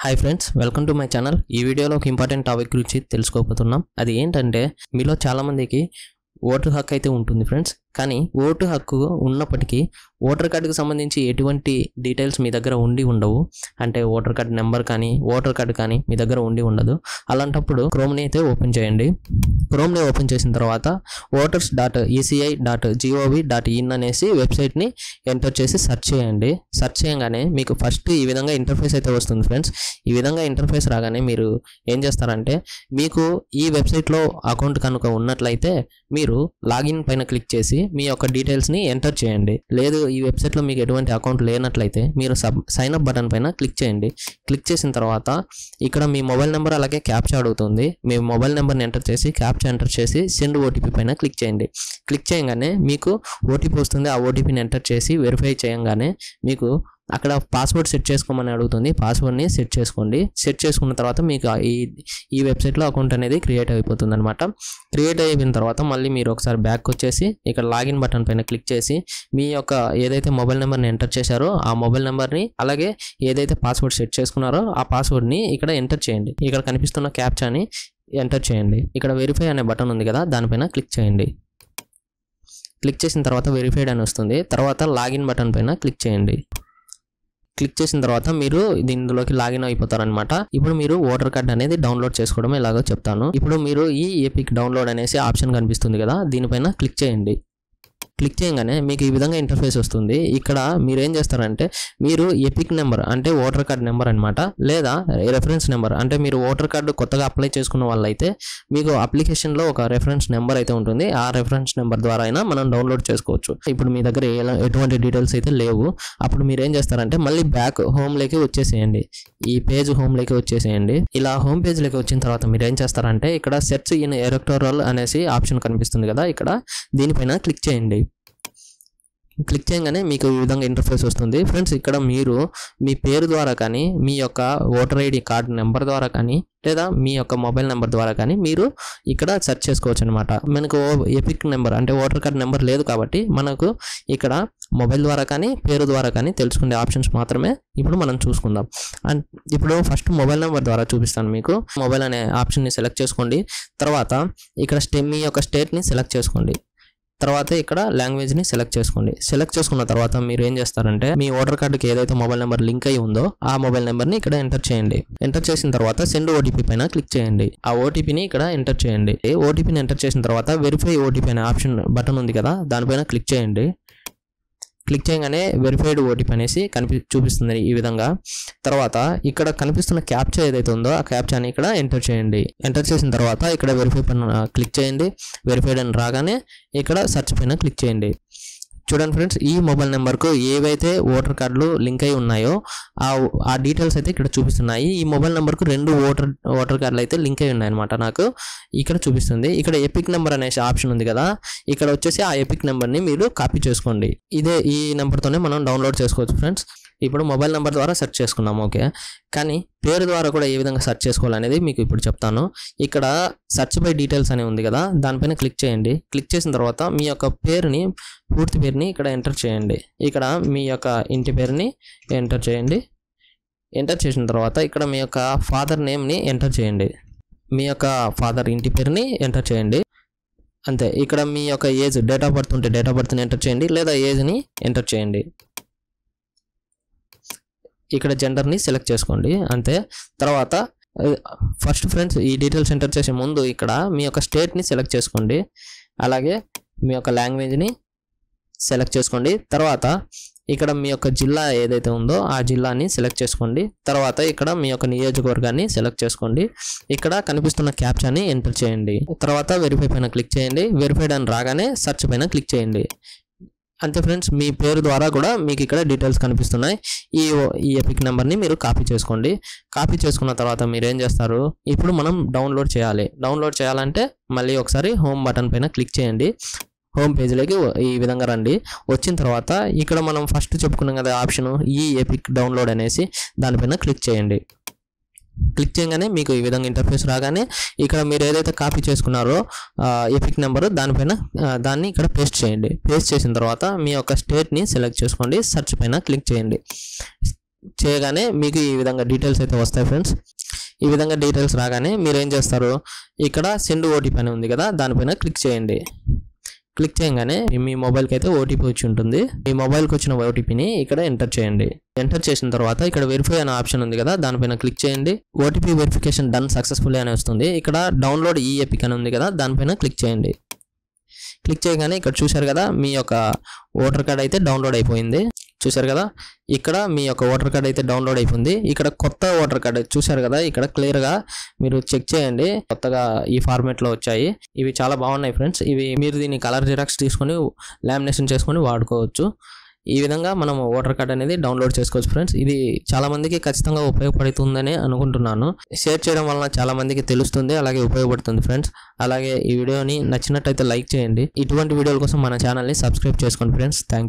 hi friends welcome to my channel ఈ వీడియోలో ఒక ఇంపార్టెంట్ టాపిక్ గురించి తెలుసుకోబోతున్నాం అది ఏంటంటే మీలో చాలామందికి ఓటు హక్కు అయితే ఉంటుంది ఫ్రెండ్స్ కానీ ఓటు హక్కు ఉన్నప్పటికీ ఓటర్ కార్డుకి సంబంధించి ఎటువంటి డీటెయిల్స్ మీ దగ్గర ఉండి ఉండవు అంటే ఓటర్ కార్డ్ నెంబర్ కానీ ఓటర్ కార్డు కానీ మీ దగ్గర ఉండి ఉండదు అలాంటప్పుడు క్రోమ్ని అయితే ఓపెన్ చేయండి క్రోమ్ని ఓపెన్ చేసిన తర్వాత voters dot ECI dot GOV dot in అనేసి వెబ్సైట్ని ఎంటర్ చేసి సెర్చ్ చేయండి సెర్చ్ చేయగానే మీకు ఫస్ట్ ఈ విధంగా ఇంటర్ఫేస్ అయితే వస్తుంది ఫ్రెండ్స్ ఈ విధంగా ఇంటర్ఫేస్ రాగానే మీరు ఏం చేస్తారంటే మీకు ఈ వెబ్సైట్లో అకౌంట్ కనుక ఉన్నట్లయితే మీరు లాగిన్ పైన క్లిక్ చేసి మీ యొక్క డీటెయిల్స్ని ఎంటర్ చేయండి లేదు ఈ వెబ్సైట్లో మీకు ఎటువంటి అకౌంట్ లేనట్లయితే మీరు సబ్ సైన్ అప్ బటన్ పైన క్లిక్ చేయండి క్లిక్ చేసిన తర్వాత ఇక్కడ మీ మొబైల్ నెంబర్ అలాగే క్యాప్చా అడుగుతుంది మీ మొబైల్ నెంబర్ని ఎంటర్ చేసి క్యాప్చా ఎంటర్ చేసి సెండ్ ఓటీపీ పైన క్లిక్ చేయండి క్లిక్ చేయగానే మీకు ఓటీపీ వస్తుంది ఆ ఓటీపీని ఎంటర్ చేసి వెరిఫై చేయగానే మీకు అక్కడ పాస్వర్డ్ సెట్ చేసుకోమని అడుగుతుంది పాస్వర్డ్ని సెట్ చేసుకోండి సెట్ చేసుకున్న తర్వాత మీకు ఆ ఈ ఈ వెబ్సైట్లో అకౌంట్ అనేది క్రియేట్ అయిపోతుంది అనమాట క్రియేట్ అయిపోయిన తర్వాత మళ్ళీ మీరు ఒకసారి బ్యాక్ వచ్చేసి ఇక్కడ లాగిన్ బటన్ పైన క్లిక్ చేసి మీ యొక్క ఏదైతే మొబైల్ నెంబర్ని ఎంటర్ చేశారో ఆ మొబైల్ నెంబర్ని అలాగే ఏదైతే పాస్వర్డ్ సెట్ చేసుకున్నారో ఆ పాస్వర్డ్ని ఇక్కడ ఎంటర్ చేయండి ఇక్కడ కనిపిస్తున్న క్యాప్చాని ఎంటర్ చేయండి ఇక్కడ వెరిఫై అనే బటన్ ఉంది కదా దానిపైన క్లిక్ చేయండి క్లిక్ చేసిన తర్వాత వెరిఫైడ్ అని వస్తుంది తర్వాత లాగిన్ బటన్ పైన క్లిక్ చేయండి క్లిక్ చేసిన తర్వాత మీరు దీనిలోకి లాగిన్ అయిపోతారనమాట ఇప్పుడు మీరు ఓటర్ కార్డ్ అనేది డౌన్లోడ్ చేసుకోవడం ఎలాగో చెప్తాను ఇప్పుడు మీరు ఈ ఏపిక్ డౌన్లోడ్ అనేసి ఆప్షన్ కనిపిస్తుంది కదా దీనిపైన క్లిక్ చేయండి క్లిక్ చేయగానే మీకు ఈ విధంగా ఇంటర్ఫేస్ వస్తుంది ఇక్కడ మీరు ఏం చేస్తారంటే మీరు ఎపిక్ నెంబర్ అంటే ఓటర్ కార్డ్ నెంబర్ అనమాట లేదా రెఫరెన్స్ నెంబర్ అంటే మీరు ఓటర్ కార్డు కొత్తగా అప్లై చేసుకున్న వాళ్ళైతే మీకు అప్లికేషన్లో ఒక రెఫరెన్స్ నెంబర్ అయితే ఉంటుంది ఆ రెఫరెన్స్ నెంబర్ ద్వారా అయినా మనం డౌన్లోడ్ చేసుకోవచ్చు ఇప్పుడు మీ దగ్గర ఎలా- ఎటువంటి డీటెయిల్స్ అయితే లేవు అప్పుడు మీరు ఏం చేస్తారంటే మళ్ళీ బ్యాక్ హోమ్లోకి వచ్చేసేయండి ఈ పేజ్ హోమ్లోకి వచ్చేసేయండి ఇలా హోమ్ పేజ్లోకి వచ్చిన తర్వాత మీరు ఏం చేస్తారంటే ఇక్కడ సెర్చ్ ఇన్ ఎలక్టోరల్ అనేసి ఆప్షన్ కనిపిస్తుంది కదా ఇక్కడ దీనిపైన క్లిక్ చేయండి క్లిక్ చేయగానే మీకు ఈ విధంగా ఇంటర్ఫేస్ వస్తుంది ఫ్రెండ్స్ ఇక్కడ మీరు మీ పేరు ద్వారా కానీ మీ యొక్క ఓటర్ ఐడి కార్డ్ నెంబర్ ద్వారా కానీ లేదా మీ యొక్క మొబైల్ నెంబర్ ద్వారా కానీ మీరు ఇక్కడ సెర్చ్ చేసుకోవచ్చు అనమాట మనకు ఎపిక్ నెంబర్ అంటే ఓటర్ కార్డ్ నెంబర్ లేదు కాబట్టి మనకు ఇక్కడ మొబైల్ ద్వారా కానీ పేరు ద్వారా కానీ తెలుసుకునే ఆప్షన్స్ మాత్రమే ఇప్పుడు మనం చూసుకుందాం అండ్ ఇప్పుడు ఫస్ట్ మొబైల్ నెంబర్ ద్వారా చూపిస్తాను మీకు మొబైల్ అనే ఆప్షన్ని సెలెక్ట్ చేసుకోండి తర్వాత ఇక్కడ స్టే మీ యొక్క స్టేట్ని సెలెక్ట్ చేసుకోండి తర్వాత ఇక్కడ లాంగ్వేజ్ని సెలెక్ట్ చేసుకోండి సెలెక్ట్ చేసుకున్న తర్వాత మీరు ఏం చేస్తారంటే మీ ఓటర్ కార్డుకి ఏదైతే మొబైల్ నెంబర్ లింక్ అయి ఉందో ఆ మొబైల్ నెంబర్ని ఇక్కడ ఎంటర్ చేయండి ఎంటర్ చేసిన తర్వాత సెండ్ ఓటీపీ పైన క్లిక్ చేయండి ఆ ఓటీపీని ఇక్కడ ఎంటర్ చేయండి ఓటీపీని ఎంటర్ చేసిన తర్వాత వెరిఫై ఓటీపీ అనే ఆప్షన్ బటన్ ఉంది కదా దానిపైన క్లిక్ చేయండి క్లిక్ చేయగానే వెరిఫైడ్ ఓటీపీ అనేసి కనిపి చూపిస్తుంది ఈ విధంగా తర్వాత ఇక్కడ కనిపిస్తున్న క్యాప్చా ఏదైతే ఉందో ఆ క్యాప్చాని ఇక్కడ ఎంటర్ చేయండి ఎంటర్ చేసిన తర్వాత ఇక్కడ వెరిఫై పైన క్లిక్ చేయండి వెరిఫైడ్ అని రాగానే ఇక్కడ సెర్చ్ పైన క్లిక్ చేయండి చూడండి ఫ్రెండ్స్ ఈ మొబైల్ నెంబర్కు ఏవైతే ఓటర్ కార్డులు లింక్ అయి ఉన్నాయో ఆ ఆ డీటెయిల్స్ అయితే ఇక్కడ చూపిస్తున్నాయి ఈ మొబైల్ నెంబర్కు రెండు ఓటర్ ఓటర్ కార్డులు అయితే లింక్ అయి ఉన్నాయన్నమాట నాకు ఇక్కడ చూపిస్తుంది ఇక్కడ ఎపిక్ నెంబర్ అనేసి ఆప్షన్ ఉంది కదా ఇక్కడ వచ్చేసి ఆ ఎపిక్ నెంబర్ని మీరు కాపీ చేసుకోండి ఇదే ఈ నెంబర్తోనే మనం డౌన్లోడ్ చేసుకోవచ్చు ఫ్రెండ్స్ ఇప్పుడు మొబైల్ నెంబర్ ద్వారా సెర్చ్ చేసుకున్నాం ఓకే కానీ పేరు ద్వారా కూడా ఏ విధంగా సెర్చ్ చేసుకోవాలనేది మీకు ఇప్పుడు చెప్తాను ఇక్కడ సెర్చ్ బై డీటెయిల్స్ అనే ఉంది కదా దానిపైన క్లిక్ చేయండి క్లిక్ చేసిన తర్వాత మీ యొక్క పేరుని పూర్తి పేరుని ఇక్కడ ఎంటర్ చేయండి ఇక్కడ మీ యొక్క ఇంటి పేరుని ఎంటర్ చేయండి ఎంటర్ చేసిన తర్వాత ఇక్కడ మీ యొక్క ఫాదర్ నేమ్ని ఎంటర్ చేయండి మీ యొక్క ఫాదర్ ఇంటి పేరుని ఎంటర్ చేయండి అంతే ఇక్కడ మీ యొక్క ఏజ్ డేట్ ఆఫ్ బర్త్ ఉంటే డేట్ ఆఫ్ బర్త్ని ఎంటర్ చేయండి లేదా ఏజ్ని ఎంటర్ చేయండి ఇక్కడ జెండర్ని సెలెక్ట్ చేసుకోండి అంతే తర్వాత ఫస్ట్ ఫ్రెండ్స్ ఈ డీటెయిల్స్ ఎంటర్ చేసే ముందు ఇక్కడ మీ యొక్క స్టేట్ని సెలెక్ట్ చేసుకోండి అలాగే మీ యొక్క లాంగ్వేజ్ని సెలెక్ట్ చేసుకోండి తర్వాత ఇక్కడ మీ యొక్క జిల్లా ఏదైతే ఉందో ఆ జిల్లాని సెలెక్ట్ చేసుకోండి తర్వాత ఇక్కడ మీ యొక్క నియోజకవర్గాన్ని సెలెక్ట్ చేసుకోండి ఇక్కడ కనిపిస్తున్న క్యాప్చాని ఎంటర్ చేయండి తర్వాత వెరిఫై పైన క్లిక్ చేయండి వెరిఫైడ్ అని రాగానే సెర్చ్ పైన క్లిక్ చేయండి అంతే ఫ్రెండ్స్ మీ పేరు ద్వారా కూడా మీకు ఇక్కడ డీటెయిల్స్ కనిపిస్తున్నాయి ఈ ఈ ఎపిక్ నెంబర్ని మీరు కాపీ చేసుకోండి కాపీ చేసుకున్న తర్వాత మీరు ఏం చేస్తారు ఇప్పుడు మనం డౌన్లోడ్ చేయాలి డౌన్లోడ్ చేయాలంటే మళ్ళీ ఒకసారి హోమ్ బటన్ పైన క్లిక్ చేయండి హోమ్ పేజ్లోకి ఈ విధంగా రండి వచ్చిన తర్వాత ఇక్కడ మనం ఫస్ట్ చెప్పుకున్నాం కదా ఆప్షన్ ఈ ఎపిక్ డౌన్లోడ్ అనేసి దానిపైన క్లిక్ చేయండి క్లిక్ చేయగానే మీకు ఈ విధంగా ఇంటర్ఫేస్ రాగానే ఇక్కడ మీరు ఏదైతే కాపీ చేసుకున్నారో ఎపిక్ నెంబర్ దానిపైన ఆ, దాన్ని ఇక్కడ పేస్ట్ చేయండి పేస్ట్ చేసిన తర్వాత మీ యొక్క స్టేట్ని సెలెక్ట్ చేసుకోండి సెర్చ్ పైన క్లిక్ చేయండి చేయగానే మీకు ఈ విధంగా డీటెయిల్స్ అయితే వస్తాయి ఫ్రెండ్స్ ఈ విధంగా డీటెయిల్స్ రాగానే మీరు ఏం చేస్తారు ఇక్కడ సెండ్ ఓటీపీ అని ఉంది కదా దానిపైన క్లిక్ చేయండి క్లిక్ చేయగానే మీ మొబైల్కి అయితే ఓటీపీ వచ్చి ఉంటుంది మీ మొబైల్కి వచ్చిన ఓటీపీని ఇక్కడ ఎంటర్ చేయండి ఎంటర్ చేసిన తర్వాత ఇక్కడ వెరిఫై అనే ఆప్షన్ ఉంది కదా దానిపైన క్లిక్ చేయండి ఓటీపీ వెరిఫికేషన్ డన్ సక్సెస్ఫుల్ అని వస్తుంది ఇక్కడ డౌన్లోడ్ ఈ ఎపిక్ అని ఉంది కదా దానిపైన క్లిక్ చేయండి క్లిక్ చేయగానే ఇక్కడ చూశారు కదా మీ యొక్క ఓటర్ కార్డ్ అయితే డౌన్లోడ్ అయిపోయింది చూశారు కదా ఇక్కడ మీ యొక్క ఓటర్ కార్డ్ అయితే డౌన్లోడ్ అయిపోయింది ఇక్కడ కొత్త ఓటర్ కార్డ్ చూశారు కదా ఇక్కడ క్లియర్గా మీరు చెక్ చేయండి కొత్తగా ఈ ఫార్మేట్లో వచ్చాయి ఇవి చాలా బాగున్నాయి ఫ్రెండ్స్ ఇవి మీరు దీన్ని కలర్ జిరాక్స్ తీసుకొని లామినేషన్ చేసుకొని వాడుకోవచ్చు ఈ విధంగా మనం ఓటర్ కార్డ్ అనేది డౌన్లోడ్ చేసుకోవచ్చు ఫ్రెండ్స్ ఇది చాలా మందికి ఖచ్చితంగా ఉపయోగపడుతుందని అనుకుంటున్నాను షేర్ చేయడం వలన చాలా మందికి తెలుస్తుంది అలాగే ఉపయోగపడుతుంది ఫ్రెండ్స్ అలాగే ఈ వీడియోని నచ్చినట్టయితే లైక్ చేయండి ఇటువంటి వీడియోల కోసం మన ఛానల్ని సబ్స్క్రైబ్ చేసుకోండి ఫ్రెండ్స్ థ్యాంక్